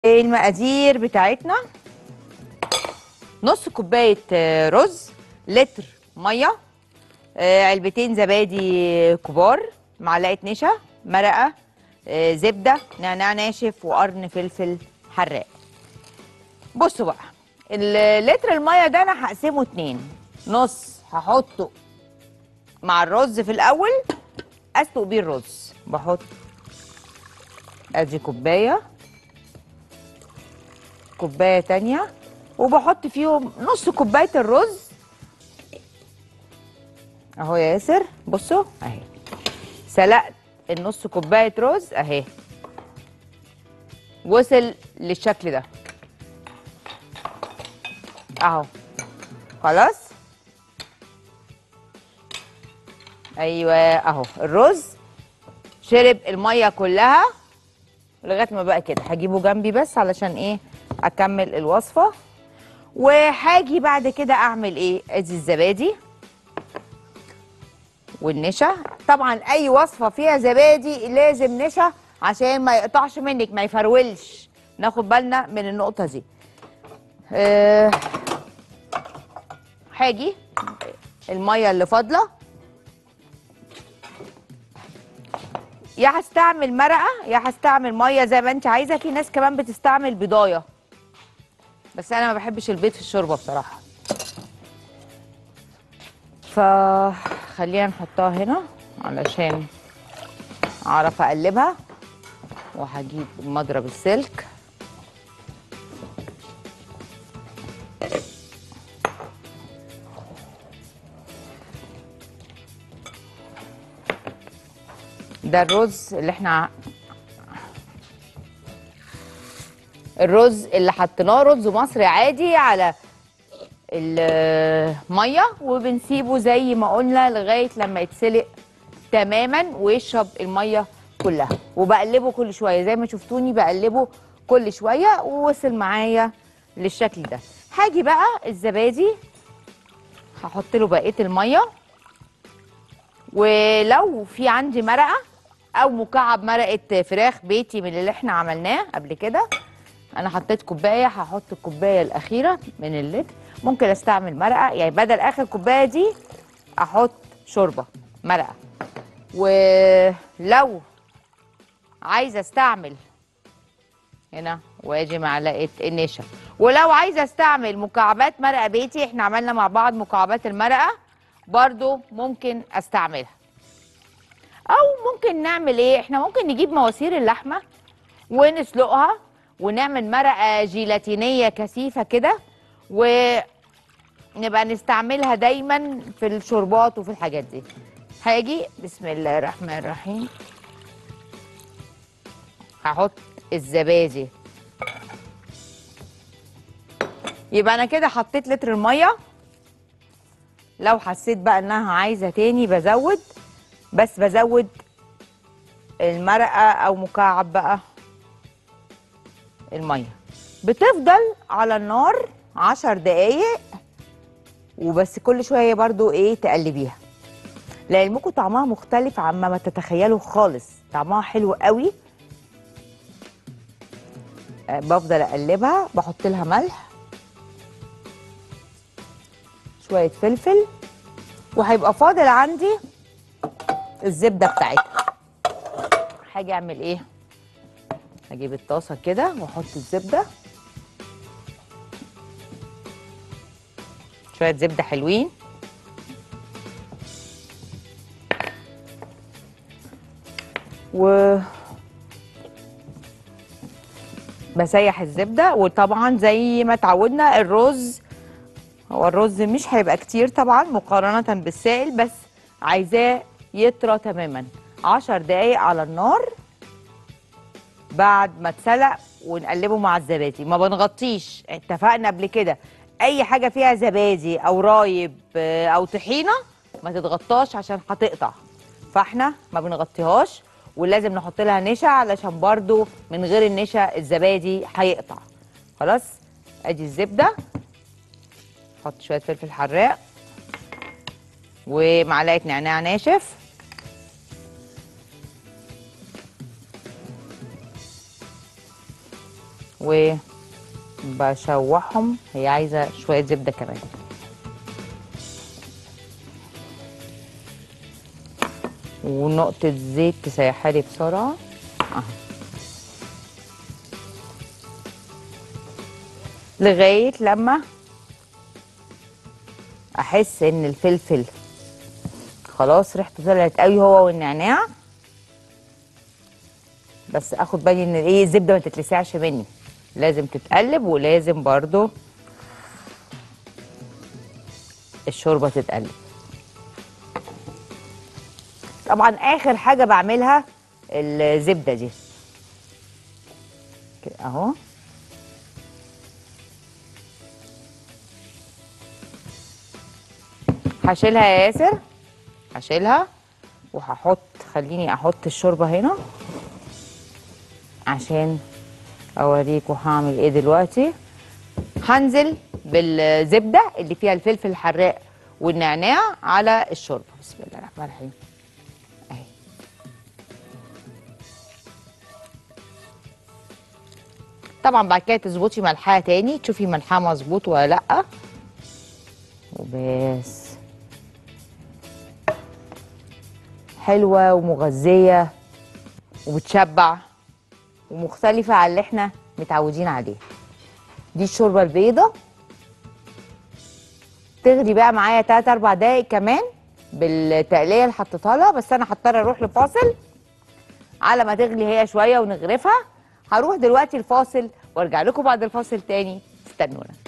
المقادير بتاعتنا نص كوبايه آه، رز لتر ميه آه، علبتين زبادي كبار معلقه نشا مرقه آه، زبده نعناع ناشف وقرن فلفل حراق بصوا بقى اللتر الميه ده انا هقسمه اتنين نص هحطه مع الرز في الاول اسلق بيه الرز بحط ادي كوبايه كوبايه تانية وبحط فيهم نص كوبايه الرز اهو يا ياسر بصوا اهي سلقت النص كوبايه رز اهي وصل للشكل ده اهو خلاص ايوه اهو الرز شرب الميه كلها لغايه ما بقى كده هجيبه جنبي بس علشان ايه اكمل الوصفه وهاجي بعد كده اعمل ايه ادي الزبادي والنشا طبعا اي وصفه فيها زبادي لازم نشا عشان ما يقطعش منك ما يفرولش ناخد بالنا من النقطه دي أه هاجي الميه اللي فاضله يا هستعمل مرقه يا هستعمل ميه زي ما انت عايزه في ناس كمان بتستعمل بضايه بس انا ما بحبش البيض في الشوربه بصراحه فخلينا نحطها هنا علشان اعرف اقلبها وهجيب مضرب السلك ده الرز اللي احنا الرز اللي حطيناه رز مصري عادي على الميه وبنسيبه زي ما قلنا لغايه لما يتسلق تماما ويشرب الميه كلها وبقلبه كل شويه زي ما شفتوني بقلبه كل شويه ووصل معايا للشكل ده هاجي بقى الزبادي هحط له بقيه الميه ولو في عندي مرقه او مكعب مرقه فراخ بيتي من اللي احنا عملناه قبل كده انا حطيت كوبايه هحط الكوبايه الاخيره من اللتر ممكن استعمل مرقه يعني بدل اخر كوبايه دي احط شوربه مرقه ولو عايزه استعمل هنا واجي معلقه النشا ولو عايزه استعمل مكعبات مرقه بيتي احنا عملنا مع بعض مكعبات المرقه برضو ممكن استعملها او ممكن نعمل ايه احنا ممكن نجيب مواسير اللحمه ونسلقها ونعمل مرقه جيلاتينيه كثيفه كده ونبقى نستعملها دايما في الشوربات وفي الحاجات دي هاجي بسم الله الرحمن الرحيم هحط الزبادي يبقى انا كده حطيت لتر الميه لو حسيت بقى انها عايزه تاني بزود بس بزود المرقه او مكعب بقى الميه بتفضل على النار عشر دقايق وبس كل شويه برضو ايه تقلبيها لعلمكم طعمها مختلف عما ما تتخيلوا خالص طعمها حلو قوي آه، بفضل اقلبها بحط لها ملح شويه فلفل وهيبقى فاضل عندي الزبده بتاعتها هاجي اعمل ايه هجيب الطاسه كده واحط الزبده شويه زبده حلوين و بسيح الزبده وطبعا زي ما اتعودنا الرز هو الرز مش هيبقى كتير طبعا مقارنه بالسائل بس عايزاه يطرى تماما عشر دقايق على النار بعد ما اتسلق ونقلبه مع الزبادي ما بنغطيش اتفقنا قبل كده اي حاجه فيها زبادي او رايب آه، او طحينه ما تتغطاش عشان هتقطع فاحنا ما بنغطيهاش ولازم نحط لها نشا علشان برضو من غير النشا الزبادي هيقطع خلاص ادي الزبده حط شويه فلفل حراق ومعلقه نعناع ناشف وبشوحهم هي عايزه شويه زبده كمان ونقطه زيت تسيحها لي بسرعه اهو لغايه لما احس ان الفلفل خلاص ريحته طلعت قوي هو والنعناع بس اخد بالي ان ايه الزبده ما تتلسعش مني لازم تتقلب ولازم برضو الشوربه تتقلب طبعا اخر حاجه بعملها الزبده دي كده اهو هشيلها يا ياسر هشيلها وهحط خليني احط الشوربه هنا عشان اوريكم هعمل ايه دلوقتي هنزل بالزبده اللي فيها الفلفل الحراق والنعناع على الشوربه بسم الله الرحمن الرحيم اهي طبعا بعد كده تظبطي ملحها تاني تشوفي ملحها مظبوط ولا لا وبس حلوه ومغذيه وبتشبع ومختلفه عن اللي احنا متعودين عليه دي الشوربه البيضه تغلي بقى معايا 3 4 دقايق كمان بالتقليه اللي حطيتها لها بس انا هضطر اروح لفاصل على ما تغلي هي شويه ونغرفها هروح دلوقتي الفاصل وارجع لكم بعد الفاصل تاني استنونا